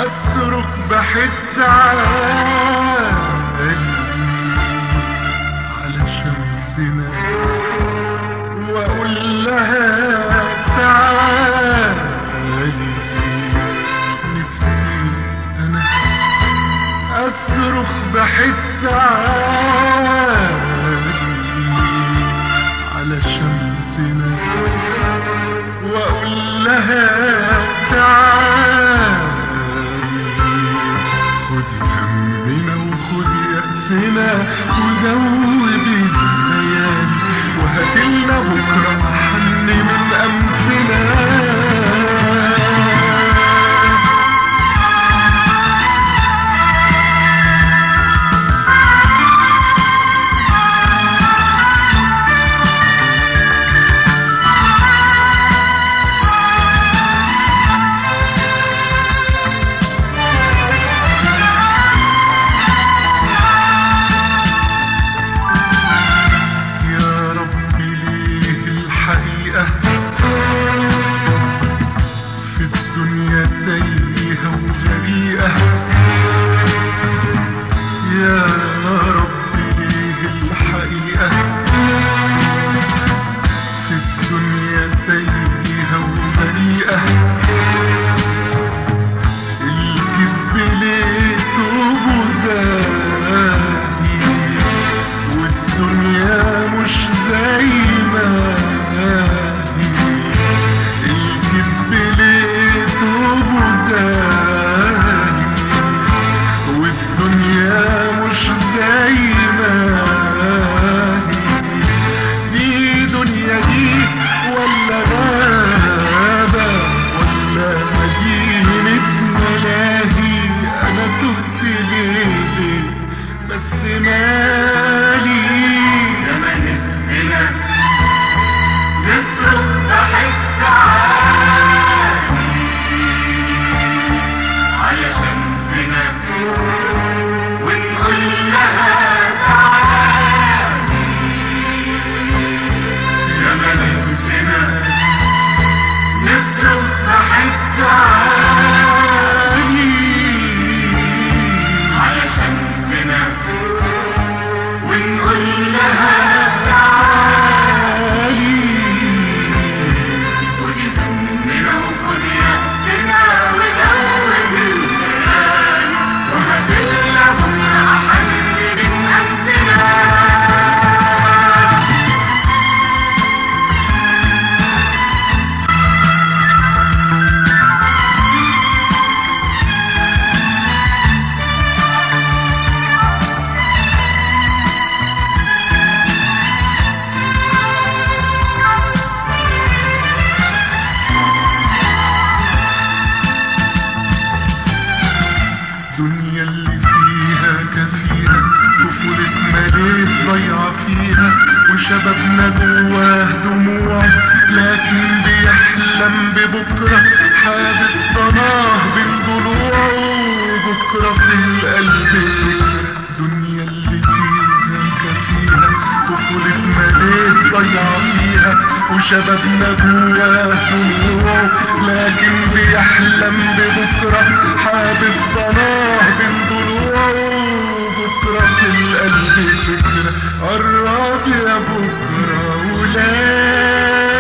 أصرخ بحس عالي على شمسنا وأقول لها تعالي نفسي أنا أصرخ بحس عالي على شمسنا وأقول لها تعالي خدي همنا وخدي يأسنا وزودي الليالي وهاتلنا بكرة حن من أمسنا يا رب ليه الحقيقة في الدنيا تايهة وجريئة يا رب ليه الحقيقة في الدنيا تايهة وجريئة الكذب ليته بزاهي والدنيا مش زي ما هي الكذب ليته بزاهي والدنيا مش زي ما هي دي دنيا دي ولا غابة ولا مدينة ملاهي أنا تهت ليه بس مالي لما نفسنا نصرخ بحس عالي على شمسنا ونقول لها تعالي لما نفسنا نصرخ بحس عالي على شمسنا ونقول لها تعالي خدي همنا وخدي يأسنا ودوب الليالي وهاتلنا بكرة أحن من أمسنا دنيا اللي فيها كفيها طفولتنا ليه ضيعة فيها وشبابنا جواه دموع لكن بيحلم ببكرة حابس ضناه بين ضلوعه بكرة في القلب فكرة دنيا اللي فيها كفيها طفولتنا ليه ضيعة فيها وشبابنا جواه دموع لكن بيحلم ببكرة حابس ضناه بين ضلوعه بكرة في القلب فكرة قرب يا بكرة ولا